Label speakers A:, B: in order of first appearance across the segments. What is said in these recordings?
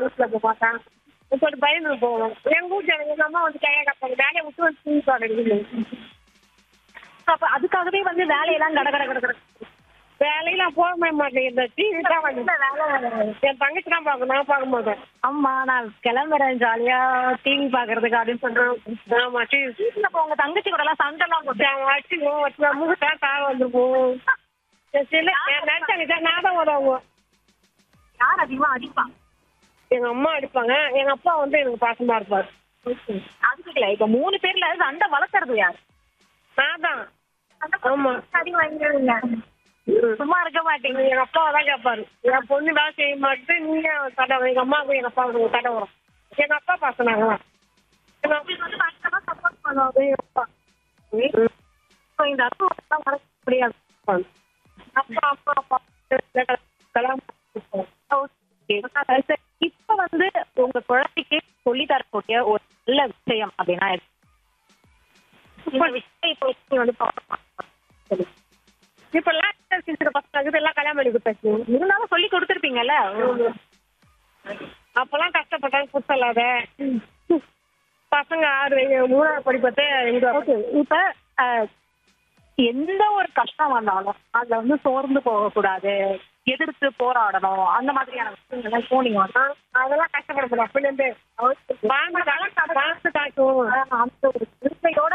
A: வீட்டுல போக மாட்டான் சொல்லிட்டு பயந்து போவோம் எங்க வீட்டுல எங்க அம்மா வந்து கையை கப்பாங்க வேலையை விட்டு வந்து தூங்கி பாடுறது
B: அப்ப அதுக்காகவே வந்து வேலையெல்லாம் கட கட கட கட
A: வேலையெல்லாம் போக மாட்டேன் இந்த டிவி தான் வந்து என் தங்கச்சி தான் பார்க்கும் நான் பார்க்க மாட்டேன்
B: அம்மா நான் கிளம்புறேன் ஜாலியா டிவி பாக்குறதுக்கு அப்படின்னு சொல்றேன்
A: ஆமா டிவி
B: அப்ப உங்க தங்கச்சி கூட எல்லாம் சண்டை எல்லாம் போட்டு
A: வச்சுக்குவோம் வச்சு முகத்தா தாழ வந்துருவோம் சில நினைச்சாங்க நான் தான் உதவுவோம்
B: யார் அதிகமா அடிப்பா
A: எங்க அம்மா அடிப்பாங்க எங்க அப்பா வந்து எனக்கு பாசமா இருப்பாரு
B: அதுக்கு இல்ல இப்ப மூணு பேர்ல சண்டை வளர்க்கறது யார்
A: நான் தான் ஆமா
B: அடி வாங்கிடுங்க சும்மா இருக்க மாட்டீங்க
A: எங்க அப்பா தான் கேட்பாரு என் பொண்ணு வேலை செய்ய மாட்டேன் நீங்க கடை எங்க அம்மாவுக்கும் எங்க அப்பாவுக்கும் கடை வரும் எங்க அப்பா பாசனாங்க எங்க
B: உங்களுக்கு வந்து பயங்கரமா support பண்ணுவாரு எங்க அப்பா. So, இந்த அனுபவம் மறக்க முடியாது
A: அப்பா அப்பா அப்பா கல்யாணம் பண்ணிப்போம்.
B: Okay. சரி, இப்ப வந்து உங்க குழந்தைக்கு சொல்லி தரக்கூடிய ஒரு நல்ல விஷயம் அப்படின்னா எது? இந்த விஷயம் இப்ப நீங்க வந்து பார்க்கலாம்.
A: இப்ப எல்லாம் சின்ன பசங்க எல்லாம் கல்யாணம் பண்ணி கொடுத்தாச்சு
B: இருந்தாலும் சொல்லி கொடுத்துருப்பீங்கல்ல
A: அப்பெல்லாம் கஷ்டப்பட்டாங்க புத்தலாத பசங்க ஆறு வயசு மூணாவது படிப்பத்தே எங்க
B: ஓகே இப்ப அஹ், எந்த ஒரு கஷ்டம் வந்தாலும் அதுல வந்து சோர்ந்து போக கூடாது எதிர்த்து போராடணும் அந்த மாதிரியான விஷயங்கள் போனீங்க
A: அதெல்லாம் கஷ்டப்படக்கூடாது அப்படிலேருந்து வாழ்ந்து காலம் வாழ்ந்து காட்டும்
B: அந்த ஒரு திருப்பையோட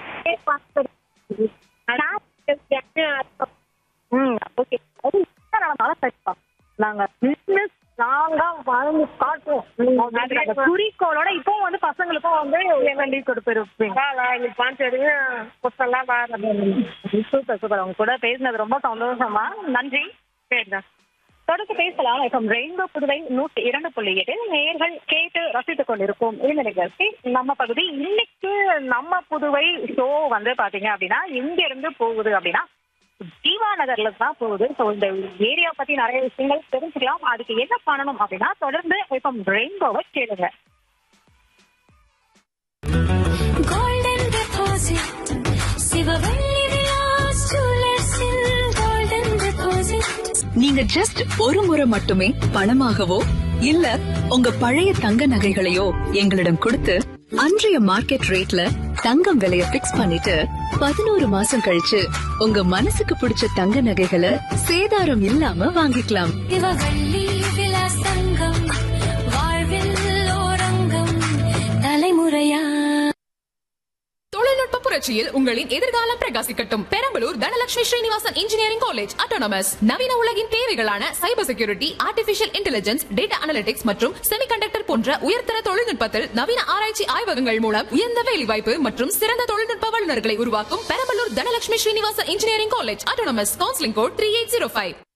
B: ம் ஓகே அது என்ன நடந்தாலும் சரிப்பா நாங்க பிசினஸ் நாங்க வாழ்ந்து காட்டுவோம் அப்படின்ற அந்த குறிக்கோளோட இப்பவும் வந்து பசங்களுக்கும் வந்து வேண்டி கொடுத்துருப்பீங்க
A: இன்னைக்கு பாஞ்சு எடுங்க புத்தெல்லாம்
B: சூப்பர் சூப்பர் உங்க கூட பேசினது ரொம்ப சந்தோஷமா நன்றி
A: சரிதான்
B: தொடர்ந்து பேசலாம் இப்போ ரெயின்போ புதுவை நூற்றி இரண்டு புள்ளி எட்டு நேர்கள் கேட்டு ரசித்துக் கொண்டிருக்கும் இந்த நிகழ்ச்சி நம்ம பகுதி இன்னைக்கு நம்ம புதுவை ஷோ வந்து பாத்தீங்க அப்படின்னா எங்க இருந்து போகுது அப்படின்னா ஜீவா நகர்ல தான் போகுது ஸோ இந்த ஏரியா பத்தி நிறைய விஷயங்கள் தெரிஞ்சுக்கலாம் அதுக்கு என்ன பண்ணணும் அப்படின்னா தொடர்ந்து இப்போ ரெயின்போவை கேளுங்க
C: golden deposit சிவவள்ளி விலாஸ் ஜுவல்லர்ஸில் golden deposit
D: நீங்க ஜஸ்ட் ஒரு முறை மட்டுமே பணமாகவோ இல்ல உங்க பழைய தங்க நகைகளையோ எங்களிடம் கொடுத்து அன்றைய மார்க்கெட் ரேட்ல தங்கம் விலைய பிக்ஸ் பண்ணிட்டு பதினோரு மாசம் கழிச்சு உங்க மனசுக்கு பிடிச்ச தங்க நகைகளை சேதாரம் இல்லாம வாங்கிக்கலாம்
C: சிவவள்ளி விலாஸ் தங்கம் வாழ்வில் ஓரங்கம் தலைமுறையா
E: தொழில்நுட்ப புரட்சியில் உங்களின் எதிர்காலம் பிரகாசிக்கட்டும் Perambalur Dhanalakshmi Srinivasan engineering college autonomous நவீன உலகின் தேவைகளான cyber security artificial intelligence data analytics மற்றும் செமிகண்டக்டர் போன்ற உயர்தர தொழில்நுட்பத்தில் நவீன ஆராய்ச்சி ஆய்வகங்கள் மூலம் உயர்ந்த வேலைவாய்ப்பு மற்றும் சிறந்த தொழில்நுட்ப வல்லுநர்களை உருவாக்கும் Perambalur Dhanalakshmi Srinivasan engineering college autonomous counselling code three eight zero five